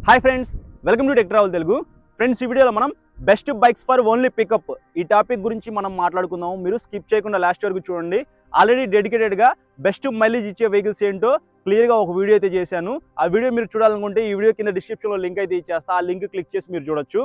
hi friends welcome to tech travel Telugu friends ఈ వీడియోలో మనం best bikes for only pickup ఈ టాపిక్ గురించి మనం మాట్లాడుకుందాం మీరు స్కిప్ చేయకుండా లాస్ట్ వరకు చూడండి ఆల్రెడీ డెడికేటెడ్గా బెస్ట్ మైలేజ్ ఇచ్చే వెహికల్స్ ఏంటో క్లియర్గా ఒక వీడియో అయితే చేశాను ఆ వీడియో మీరు చూడాలనుకుంటే ఈ వీడియో కింద డిస్క్రిప్షన్లో లింక్ అయితే ఇచ్చేస్తా ఆ లింక్ క్లిక్ చేసి మీరు చూడొచ్చు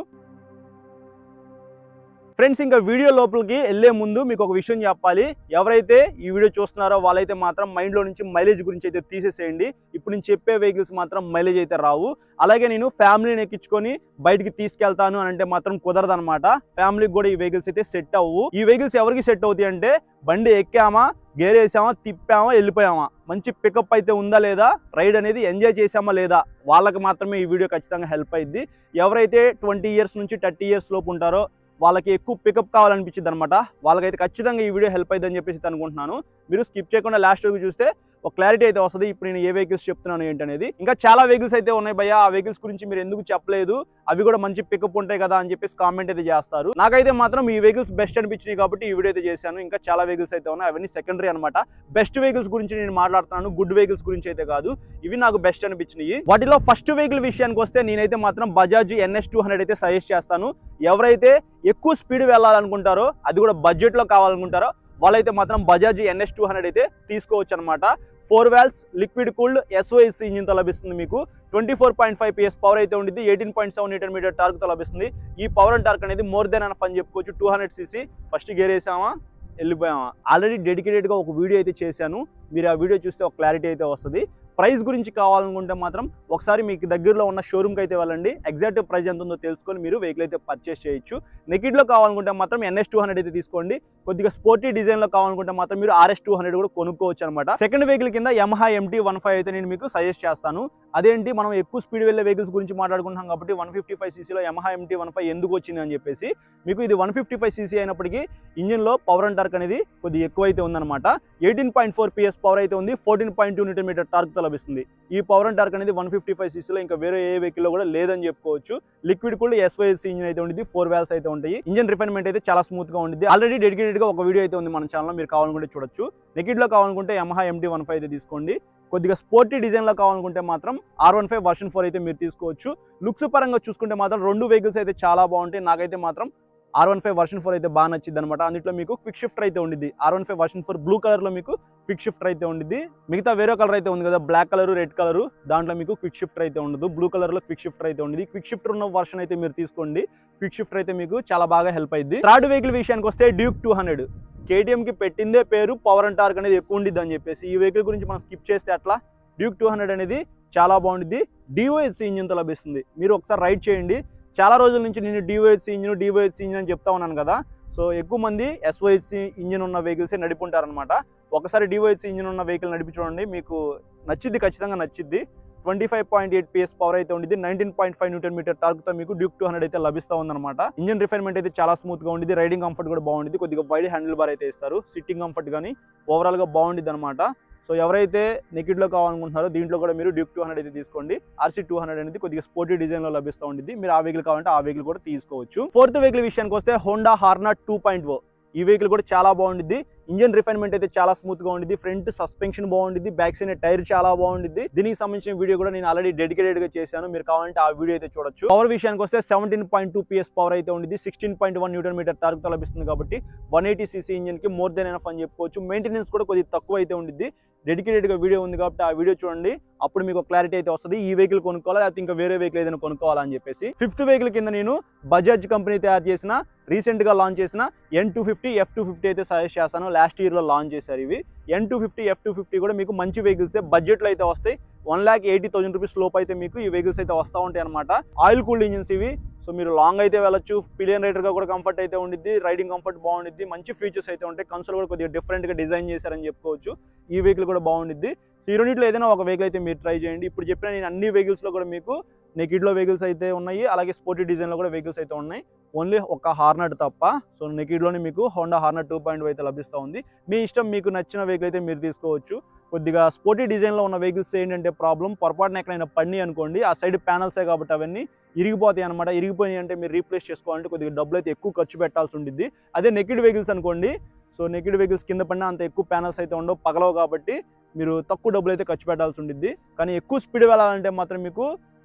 ఫ్రెండ్స్ ఇంకా వీడియో లోపలికి వెళ్ళే ముందు మీకు ఒక విషయం చెప్పాలి ఎవరైతే ఈ వీడియో చూస్తున్నారో వాళ్ళైతే మాత్రం మైండ్లో నుంచి మైలేజ్ గురించి అయితే తీసేసేయండి ఇప్పుడు నేను చెప్పే వెహికల్స్ మాత్రం మైలేజ్ అయితే రావు అలాగే నేను ఫ్యామిలీని ఎక్కించుకొని బయటికి తీసుకెళ్తాను అని అంటే మాత్రం కుదరదు అనమాట ఫ్యామిలీకి కూడా ఈ వెహికల్స్ అయితే సెట్ అవ్వు ఈ వెహికల్స్ ఎవరికి సెట్ అవుతాయి అంటే బండి ఎక్కామా గేర్ వేసామా తిప్పామా వెళ్ళిపోయామా మంచి పికప్ అయితే ఉందా లేదా రైడ్ అనేది ఎంజాయ్ చేసామా లేదా వాళ్ళకి మాత్రమే ఈ వీడియో ఖచ్చితంగా హెల్ప్ అయింది ఎవరైతే ట్వంటీ ఇయర్స్ నుంచి థర్టీ ఇయర్స్ లోపు ఉంటారో వాళ్ళకి ఎక్కువ పికప్ కావాలనిపించింది అనమాట వాళ్ళకైతే ఖచ్చితంగా ఈ వీడియో హెల్ప్ అయిందని చెప్పేసి అనుకుంటున్నాను మీరు స్కిప్ చేయకుండా లాస్ట్ వరకు చూస్తే ఒక క్లారిటీ అయితే వస్తుంది ఇప్పుడు నేను ఏ వెహికల్స్ చెప్తున్నాను ఏంటనేది ఇంకా చాలా వెహికల్స్ అయితే ఉన్నాయి భయ్య ఆ వెహికల్స్ గురించి మీరు ఎందుకు చెప్పలేదు అవి కూడా మంచి పికప్ ఉంటాయి కదా అని చెప్పేసి కామెంట్ అయితే చేస్తారు నాకైతే మాత్రం ఈ వెహికల్స్ బెస్ట్ అనిపించినాయి కాబట్టి ఈ వీడియో అయితే చేశాను ఇంకా చాలా వెహికల్స్ అయితే ఉన్నాయి అవన్నీ సెకండరీ అనమాట బెస్ట్ వెహికల్స్ గురించి నేను మాట్లాడుతున్నాను గుడ్ వెహికల్స్ గురించి అయితే కాదు ఇవి నాకు బెస్ట్ అనిపించినాయి వాటిలో ఫస్ట్ వెహికల్ విషయానికి వస్తే నేనైతే మాత్రం బజాజ్ ఎన్ఎస్ టూ హండ్రెడ్ అయితే సజెస్ట్ చేస్తాను ఎవరైతే ఎక్కువ స్పీడ్ వెళ్ళాలనుకుంటారో అది కూడా బడ్జెట్లో కావాలనుకుంటారో వాళ్ళైతే మాత్రం బజాజ్ ఎన్ఎస్ టూ హండ్రెడ్ అయితే తీసుకోవచ్చు అనమాట four valves liquid cooled SOS ఇంజిన్తో లభిస్తుంది మీకు twenty four point five PS power అయితే ఉంటుంది eighteen point seven metre metre టార్క్తో లభిస్తుంది ఈ పవర్ అండ్ టార్క్ అనేది మోర్ దెన్ అని అని చెప్పుకోవచ్చు two hundred CC first gear వేసామా వెళ్ళిపోయామా ఆల్రెడీ డెడికేటెడ్గా ఒక వీడియో అయితే చేశాను మీరు ఆ వీడియో చూస్తే ఒక క్లారిటీ అయితే వస్తుంది ప్రైస్ గురించి కావాలనుకుంటే మాత్రం ఒకసారి మీకు దగ్గరలో ఉన్న షోరూమ్కి అయితే వెళ్ళండి ఎగ్జాక్ట్ ప్రైస్ ఎంత ఉందో తెలుసుకొని మీరు వెహికల్ అయితే పర్చేస్ చేయొచ్చు నెకిడ్లో కావాలనుకుంటే మాత్రం ఎన్ఎస్ టూ హండ్రెడ్ అయితే తీసుకోండి కొద్దిగా స్పోర్టీ డిజైన్లో కావాలనుకుంటే మాత్రం మీరు ఆర్ఎస్ టూ హండ్రెడ్ కూడా కొనుక్కోవచ్చు అనమాట సెకండ్ వెహికల్ కింద యమహా ఎంటీ వన్ ఫైవ్ అయితే నేను మీకు సజెస్ట్ చేస్తాను అదేంటి మనం ఎక్కువ స్పీడ్ వెళ్ళే వెహికల్స్ గురించి మాట్లాడుకుంటున్నాం కాబట్టి వన్ ఫిఫ్టీ ఫైవ్ సీసీలో యమహా ఎంటీ వన్ ఫైవ్ ఎందుకు వచ్చింది అని చెప్పేసి మీకు ఇది వన్ ఫిఫ్టీ ఫైవ్ సీసీ అయినప్పటికీ ఇంజిన్లో పవర్ అండ్ టార్క్ అనేది కొద్దిగా ఎక్కువ అయితే ఉందన్నమాట eighteen point four PS power అయితే ఉంది fourteen point two newton metre టార్క్తో లభిస్తుంది ఈ పవర్ అండ్ టార్క్ అనేది వన్ ఫిఫ్టీ ఫైవ్ సీసీలో ఇంకా వేరే ఏ వెహికల్లో కూడా లేదని చెప్పుకోవచ్చు లిక్విడ్ కూడా ఎస్వైఎస్ ఇంజిన్ అయితే ఉంటుంది ఫోర్ వ్యాల్స్ అయితే ఉంటాయి ఇంజిన్ రిఫైన్మెంట్ అయితే చాలా స్మూత్ గా ఉంటుంది ఆల్రెడీ డెడికేటెడ్ గా ఒక వీడియో అయితే ఉంది మన ఛానల్ మీరు కావాలనుకుంటే చూడొచ్చు నెకిడ్ లో కావాలనుకుంటే యమహా ఎంటీ వన్ ఫైవ్ అయితే తీసుకోండి కొద్దిగా స్పోర్టీ డిజైన్ లో కావాలనుకుంటే మాత్రం R one five version four అయితే మీరు తీసుకోవచ్చు లుక్స్ పరంగా చూసుకుంటే మాత్రం రెండు వెహికల్స్ అయితే చాలా బాగుంటాయి నాకైతే మాత్రం R one five version four అయితే బాగా నచ్చింది అనమాట అందులో మీకు క్విక్ షిఫ్టర్ అయితే ఉండిద్ది R one five version four blue colour లో మీకు క్విక్ షిఫ్టర్ అయితే ఉండిద్ది మిగతా వేరే కలర్ అయితే ఉంది కదా బ్లాక్ కలర్ రెడ్ కలర్ దాంట్లో మీకు క్విక్ షిఫ్టర్ అయితే ఉండదు బ్లూ కలర్ లో క్విక్ షిఫ్టర్ అయితే ఉంది క్విక్ షిఫ్టర్ ఉన్న వర్షన్ అయితే మీరు తీసుకోండి క్విక్ షిఫ్టర్ అయితే మీకు చాలా బాగా హెల్ప్ అయింది థర్డ్ వెహికల్ విషయానికి వస్తే డ్యూక్ టూ హండ్రెడ్ కేటీఎం కి పెట్టిందే పేరు పవర్ అండ్ టార్క్ అనేది ఎక్కువ ఉండిద్ది అని చెప్పేసి ఈ వెహికల్ గురించి మనం స్కిప్ చేస్తే అట్లా డ్యూక్ టూ హండ్రెడ్ అనేది చాలా బాగుండిద్ది డిఓఎస్ ఇంజిన్తో లభిస్తుంది మీరు ఒకసారి రైడ్ చేయండి చాలా రోజుల నుంచి నేను డివైఎస్సీ ఇంజిన్ డివైఎస్సీ ఇంజిన్ అని చెప్తా ఉన్నాను కదా సో ఎక్కువ మంది ఎస్వైఎస్సీ ఇంజిన్ ఉన్న వెహికల్స్ నడుపుంటారనమాట ఒకసారి డివైఎస్సీ ఇంజిన్ ఉన్న వెహికల్ నడిపి చూడండి మీకు నచ్చిద్ది ఖచ్చితంగా నచ్చిద్ది twenty five point eight PS power అయితే ఉంది nineteen point five newton metre torque తో మీకు డ్యూక్ టూ హండ్రెడ్ అయితే లభిస్తూ ఉందన్నమాట ఇంజిన్ రిఫైన్మెంట్ అయితే చాలా స్మూత్ గా ఉంది రైడింగ్ కంఫర్ట్ కూడా బాగుంది కొద్దిగా వైడ్ హ్యాండిల్ బార్ అయితే ఇస్తారు సిట్టింగ్ కంఫర్ట్ కానీ ఓవరాల్ గా బాగుండిద్ది అనమాట సో ఎవరైతే నెకిడ్ లో కావాలనుకుంటున్నారో దీంట్లో కూడా మీరు డ్యూక్ టూ హండ్రెడ్ అయితే తీసుకోండి ఆర్సీ టూ హండ్రెడ్ అనేది కొద్దిగా స్పోర్టీ డిజైన్ లో లభిస్తూ ఉంటుంది మీరు ఆ వెహికల్ కావాలంటే ఆ వెహికల్ కూడా తీసుకోవచ్చు ఫోర్త్ వెహికల్ విషయానికి వస్తే Honda Hornet two point O ఈ వెహికల్ కూడా చాలా బాగుంటుంది ఇంజిన్ రిఫైన్మెంట్ అయితే చాలా స్మూత్ గా ఉంటుంది ఫ్రంట్ సస్పెన్షన్ బాగుంటుంది బ్యాక్ సైడ్ టైర్ చాలా బాగుంటుంది దీనికి సంబంధించిన వీడియో కూడా నేను ఆల్రెడీ డెడికేటెడ్ గా చేశాను మీరు కావాలంటే ఆ వీడియో అయితే చూడొచ్చు పవర్ విషయానికి వస్తే seventeen point two PS power అయితే ఉంటుంది sixteen point one newton metre torque తో లభిస్తుంది కాబట్టి వన్ ఎయిటీ సీసీ ఇంజిన్ కి మోర్ దెన్ ఎనఫ్ అని చెప్పుకోవచ్చు మెయింటెనెన్స్ కూడా కొద్దిగా తక్కువ అయితే ఉంటుంది డెడికేటెడ్ గా వీడియో ఉంది కాబట్టి ఆ వీడియో చూడండి అప్పుడు మీకు క్లారిటీ అయితే వస్తుంది ఈ వెహికల్ కొనుక్కోవాలా లేకపోతే ఇంకా వేరే వెహికల్ ఏదైనా కొనుక్కోవాలా అని చెప్పేసి ఫిఫ్త్ వెహికల్ కింద నేను బజాజ్ కంపెనీ తయారు చేసిన రీసెంట్ గా లాంచ్ చేసిన N two fifty F two fifty అయితే సజెస్ట్ చేస్తాను లాస్ట్ ఇయర్ లో లాంచ్ చేశారు ఇవి N two fifty F two fifty కూడా మీకు మంచి వెహికల్స్ బడ్జెట్ లో అయితే వస్తాయి one lakh eighty thousand rupees లోపు అయితే మీకు ఈ వెహికల్స్ అయితే వస్తూ ఉంటాయి అనమాట ఆయిల్ కూల్డ్ ఇంజిన్స్ ఇవి సో మీరు లాంగ్ అయితే వెళ్ళొచ్చు పిలియన్ రైడర్ గా కూడా కంఫర్ట్ అయితే ఉండిద్ది రైడింగ్ కంఫర్ట్ బాగుండిద్ది మంచి ఫీచర్స్ అయితే ఉంటాయి కన్సోల్ కూడా కొద్దిగా డిఫరెంట్ గా డిజైన్ చేశారని చెప్పుకోవచ్చు ఈ వెహికల్ కూడా బాగుండిద్ది సో ఈ రెండింటిలో ఏదైనా ఒక వెహికల్ అయితే మీరు ట్రై చేయండి ఇప్పుడు చెప్పిన నేను అన్ని వెహికల్స్ లో కూడా మీకు నెకిడ్లో వెహికల్స్ అయితే ఉన్నాయి అలాగే స్పోర్టీ డిజైన్లో కూడా వెహికల్స్ అయితే ఉన్నాయి ఓన్లీ ఒక హార్నట్ తప్ప సో నెకిడ్లోనే మీకు హోండా హార్నట్ టూ పాయింట్ అయితే లభిస్తూ ఉంది మీ ఇష్టం మీకు నచ్చిన వెహికల్ అయితే మీరు తీసుకోవచ్చు కొద్దిగా స్పోర్టీ డిజైన్లో ఉన్న వెహికల్స్ ఏంటంటే ప్రాబ్లం పొరపాటున ఎక్కడైనా పడినాయి అనుకోండి ఆ సైడ్ ప్యానల్సే కాబట్టి అవన్నీ ఇరిగిపోతాయి అనమాట ఇరిగిపోయినాయి అంటే మీరు రీప్లేస్ చేసుకోవాలంటే కొద్దిగా డబ్బులు అయితే ఎక్కువ ఖర్చు పెట్టాల్సి ఉంటుంది అదే నెకిడ్ వెహికల్స్ అనుకోండి సో నెకిడ్ వెహికల్స్ కింద పడినా అంత ఎక్కువ ప్యానల్స్ అయితే ఉండవు పగలవు కాబట్టి మీరు తక్కువ డబ్బులు అయితే ఖర్చు పెట్టాల్సి ఉంటుంది కానీ ఎక్కువ స్పీడ్ వెళ్ళాలంటే మాత్రం మీకు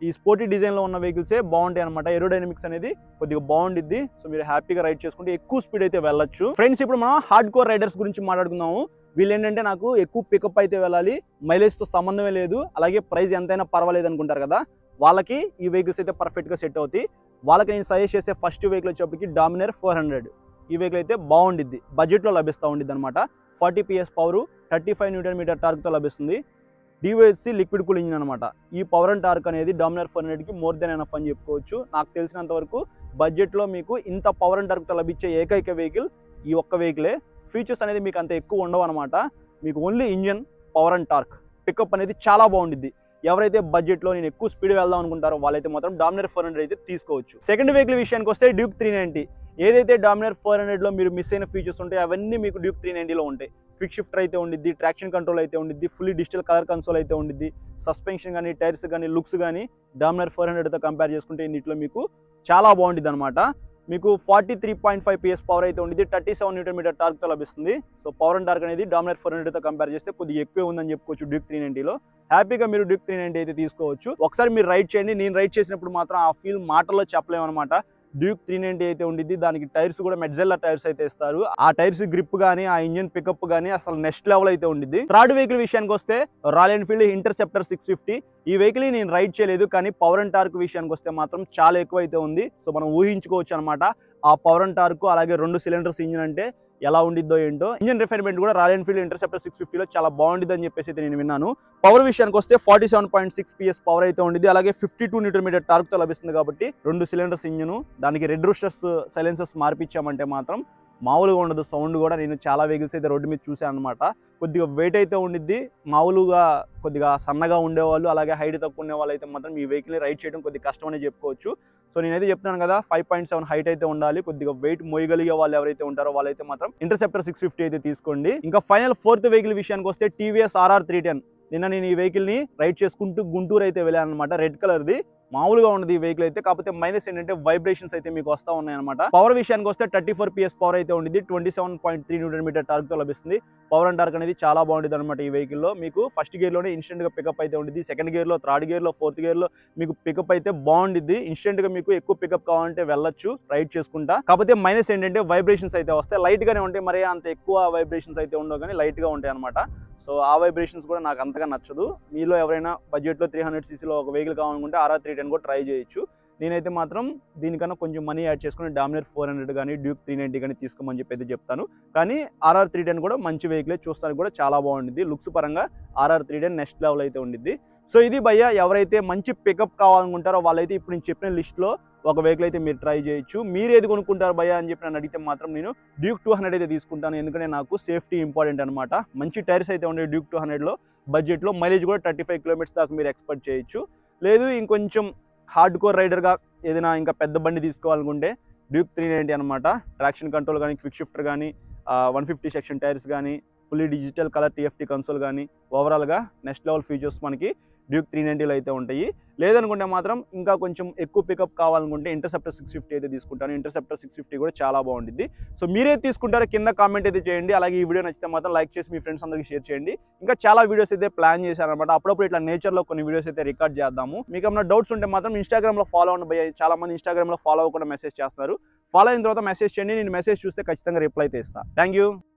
ఈ స్పోర్టీ డిజైన్లో ఉన్న వెహికల్సే బాగుంటాయి అనమాట ఏరోడైనమిక్స్ అనేది కొద్దిగా బాగుండిద్ది సో మీరు హ్యాపీగా రైడ్ చేసుకుంటే ఎక్కువ స్పీడ్ అయితే వెళ్ళొచ్చు ఫ్రెండ్స్ ఇప్పుడు మనం హార్డ్ కోర్ రైడర్స్ గురించి మాట్లాడుకుందాము వీళ్ళు ఏంటంటే నాకు ఎక్కువ పికప్ అయితే వెళ్ళాలి మైలేజ్తో సంబంధమే లేదు అలాగే ప్రైస్ ఎంతైనా పర్వాలేదు అనుకుంటారు కదా వాళ్ళకి ఈ వెహికల్స్ అయితే పర్ఫెక్ట్గా సెట్ అవుతాయి వాళ్ళకి నేను సజెస్ట్ చేసే ఫస్ట్ వెహికల్ వచ్చేప్పటికి డామినర్ ఫోర్ హండ్రెడ్ ఈ వెహికల్ అయితే బాగుండిద్ది బడ్జెట్లో లభిస్తూ ఉండిద్ది అనమాట forty PS power thirty five newton metre టార్క్తో లభిస్తుంది డివైఎస్సి లిక్విడ్ కూల్ ఇంజిన్ అనమాట ఈ పవర్ అండ్ టార్క్ అనేది డామినర్ ఫోర్ హండ్రెడ్కి మోర్ దెన్ ఎనఫ్ అని చెప్పుకోవచ్చు నాకు తెలిసినంత వరకు బడ్జెట్లో మీకు ఇంత పవర్ అండ్ టార్క్తో లభించే ఏకైక వెహికల్ ఈ ఒక్క వెహికలే ఫీచర్స్ అనేది మీకు అంత ఎక్కువ ఉండవు అనమాట మీకు only engine power and torque pickup అనేది చాలా బాగుండిద్ది ఎవరైతే బడ్జెట్లో నేను ఎక్కువ స్పీడ్ వెళ్దాం అనుకుంటారో వాళ్ళైతే మాత్రం డామినర్ ఫోర్ హండ్రెడ్ అయితే తీసుకోవచ్చు సెకండ్ వెహికల్ విషయానికి వస్తే డ్యూక్ త్రీ నైంటీ ఏదైతే డామినర్ ఫోర్ హండ్రెడ్లో మీరు మిస్ అయిన ఫీచర్స్ ఉంటాయో అవన్నీ మీకు డ్యూక్ త్రీ నైంటీలో ఉంటాయి క్విక్ షిఫ్టర్ అయితే ఉండిద్ది ట్రాక్షన్ కంట్రోల్ అయితే ఉండిద్ది ఫుల్లీ డిజిటల్ కలర్ కన్సోల్ అయితే ఉండిద్ది సస్పెన్షన్ కానీ టైర్స్ కానీ లుక్స్ కానీ డామినర్ ఫోర్ హండ్రెడ్తో కంపేర్ చేసుకుంటే ఇందులో మీకు చాలా బాగుండిద్ది అనమాట మీకు forty three point five PS power అయితే ఉండిద్ది థర్టీ సెవెన్ న్యూటర్ మీటర్ టార్క్తో లభిస్తుంది సో పవర్ అండ్ టార్క్ అనేది డామినర్ ఫోర్ హండ్రెడ్తో కంపేర్ చేస్తే కొద్దిగా ఎక్కువే ఉందని చెప్పుకోవచ్చు డ్యూక్ త్రీ నైంటీలో హ్యాపీగా మీరు డ్యూక్ త్రీ నైంటీ అయితే తీసుకోవచ్చు ఒకసారి మీరు రైడ్ చేయండి నేను రైడ్ చేసినప్పుడు మాత్రం ఆ ఫీల్ మాటల్లో చెప్పలేము అనమాట డ్యూక్ త్రీ నైంటీ అయితే ఉండిద్ది దానికి టైర్స్ కూడా మెడ్జెల్లా టైర్స్ అయితే ఇస్తారు ఆ టైర్స్ గ్రిప్ కానీ ఆ ఇంజిన్ పికప్ కానీ అసలు నెక్స్ట్ లెవెల్ అయితే ఉండిద్ది థర్డ్ వెహికల్ విషయానికి వస్తే Royal Enfield Interceptor six fifty ఈ వెహికల్ నేను రైడ్ చేయలేదు కానీ పవర్ అండ్ టార్క్ విషయానికి వస్తే మాత్రం చాలా ఎక్కువ అయితే ఉంది సో మనం ఊహించుకోవచ్చు అనమాట ఆ పవర్ అండ్ టార్క్ అలాగే రెండు సిలిండర్స్ ఇంజిన్ అంటే ఎలా ఉండిద్దో ఏంటో ఇంజిన్ రిఫైన్మెంట్ కూడా రాయల్ ఎన్ఫీల్డ్ ఇంటర్సెప్టర్ సిక్స్ ఫిఫ్టీలో చాలా బాగుండిద్ది అని చెప్పేసి అయితే నేను విన్నాను పవర్ విషయానికి వస్తే forty seven point six PS power అయితే ఉండిద్ది అలాగే ఫిఫ్టీ టూ న్యూటర్ మీటర్ టార్క్తో లభిస్తుంది కాబట్టి రెండు సిలిండర్స్ ఇంజిన్ దానికి రెడ్ రూస్టర్స్ సైలెన్సర్స్ మార్పించామంటే మాత్రం మామూలుగా ఉండదు సౌండ్ కూడా నేను చాలా వెహికల్స్ అయితే రోడ్డు మీద చూశాను అనమాట కొద్దిగా వెయిట్ అయితే ఉండిద్ది మామూలుగా కొద్దిగా సన్నగా ఉండేవాళ్ళు అలాగే హైట్ తక్కువ ఉండే వాళ్ళు అయితే మాత్రం ఈ వెహికల్ని రైడ్ చేయడం కొద్దిగా కష్టం అని చెప్పుకోవచ్చు సో నేనైతే చెప్తున్నాను కదా ఫైవ్ పాయింట్ సెవెన్ హైట్ అయితే ఉండాలి కొద్దిగా వెయిట్ మోయగలిగే వాళ్ళు ఎవరైతే ఉంటారో వాళ్ళైతే మాత్రం ఇంటర్సెప్టర్ సిక్స్ ఫిఫ్టీ అయితే తీసుకోండి ఇంకా ఫైనల్ ఫోర్త్ వెహికల్ విషయానికి వస్తే టీవీఎస్ ఆర్ఆర్ త్రీ టెన్ నిన్న నేను ఈ వెహికల్ని రైడ్ చేసుకుంటూ గుంటూరు అయితే వెళ్ళాను అనమాట రెడ్ కలర్ది మామూలుగా ఉండదు ఈ వెహికల్ అయితే కాకపోతే మైనస్ ఏంటంటే వైబ్రేషన్స్ అయితే మీకు వస్తూ ఉన్నాయి అనమాట పవర్ విషయానికి వస్తే థర్టీ ఫోర్ పిఎస్ పవర్ అయితే ఉండింది twenty seven point three newton metre torque తో లభిస్తుంది పవర్ అండ్ టార్క్ అనేది చాలా బాగుంటుంది అనమాట ఈ వెహికల్లో మీకు ఫస్ట్ గేర్ లోనే ఇన్స్టెంట్ గా పికప్ అయితే ఉంటుంది సెకండ్ గేర్ లో థర్డ్ గేర్ లో ఫోర్త్ గేర్ లో మీకు పికప్ అయితే బాగుండిద్ది ఇన్స్టెంట్ గా మీకు ఎక్కువ పికప్ కావాలంటే వెళ్ళొచ్చు రైడ్ చేసుకుంటా కాకపోతే మైనస్ ఏంటంటే వైబ్రేషన్స్ అయితే వస్తాయి లైట్ గానే ఉంటాయి మరి అంత ఎక్కువ వైబ్రేషన్స్ అయితే ఉండవు కానీ లైట్ గా ఉంటాయి అనమాట సో ఆ వైబ్రేషన్స్ కూడా నాకు అంతగా నచ్చదు మీలో ఎవరైనా బడ్జెట్లో త్రీ హండ్రెడ్ సీసీలో ఒక వెహికల్ కావాలనుకుంటే ఆర్ఆర్ త్రీ టెన్ కూడా ట్రై చేయొచ్చు నేనైతే మాత్రం దీనికన్నా కొంచెం మనీ యాడ్ చేసుకుని డామినర్ ఫోర్ హండ్రెడ్ కానీ డ్యూక్ త్రీ నైంటీ కానీ తీసుకోమని చెప్పి అయితే చెప్తాను కానీ ఆర్ఆర్ త్రీ టెన్ కూడా మంచి వెహికలే చూస్తానికి కూడా చాలా బాగుంటుంది లుక్స్ పరంగా RR three ten next level అయితే ఉండిద్ది సో ఇది భయ్య ఎవరైతే మంచి పికప్ కావాలనుకుంటారో వాళ్ళైతే ఇప్పుడు నేను చెప్పిన లిస్ట్లో ఒక వెహికల్ అయితే మీరు ట్రై చేయొచ్చు మీరు ఏది కొనుక్కుంటారు భయ్య అని చెప్పి నన్ను అడిగితే మాత్రం నేను డ్యూక్ టూ హండ్రెడ్ అయితే తీసుకుంటాను ఎందుకంటే నాకు సేఫ్టీ ఇంపార్టెంట్ అనమాట మంచి టైర్స్ అయితే ఉండే డ్యూక్ టూ హండ్రెడ్లో బడ్జెట్లో మైలేజ్ కూడా థర్టీ ఫైవ్ కిలోమీటర్స్ దాకా మీరు ఎక్స్పెక్ట్ చేయొచ్చు లేదు ఇంకొంచెం హార్డ్ కోర్ రైడర్గా ఏదైనా ఇంకా పెద్ద బండి తీసుకోవాలనుకుంటే డ్యూక్ త్రీ నైంటీ అనమాట ట్రాక్షన్ కంట్రోల్ కానీ క్విక్ షిఫ్టర్ కానీ వన్ ఫిఫ్టీ సెక్షన్ టైర్స్ కానీ fully digital colour TFT console కానీ ఓవరాల్గా నెక్స్ట్ లెవెల్ ఫీచర్స్ మనకి డ్యూక్ త్రీ నైంటీలో అయితే ఉంటాయి లేదనుకుంటే మాత్రం ఇంకా కొంచెం ఎక్కువ పికప్ కావాలనుకుంటే ఇంటర్సెప్టర్ సిక్స్ ఫిఫ్టీ అయితే తీసుకుంటాను ఇంటర్సెప్టర్ సిక్స్ ఫిఫ్టీ కూడా చాలా బాగుంటుంది సో మీరే తీసుకుంటారో కింద కామెంట్ అయితే చేయండి అలాగే ఈ వీడియో నచ్చితే మాత్రం లైక్ చేసి మీ ఫ్రెండ్స్ అందరికీ షేర్ చేయండి ఇంకా చాలా వీడియోస్ అయితే ప్లాన్ చేశాను అనమాట అప్పుడప్పుడు ఇట్లా నేచర్లో కొన్ని వీడియోస్ అయితే రికార్డ్ చేద్దాము మీకు ఏమైనా డౌట్స్ ఉంటే మాత్రం ఇన్స్టాగ్రామ్లో ఫాలో అవ్వండి భయ్య చాలా మంది ఇన్స్టాగ్రామ్లో ఫాలో అవ్వకుండా మెసేజ్ చేస్తున్నారు ఫాలో అయిన తర్వాత మెసేజ్ చేయండి నేను మెసేజ్ చూస్తే ఖచ్చితంగా రిప్లై అయితే ఇస్తాను థ్యాంక్ యూ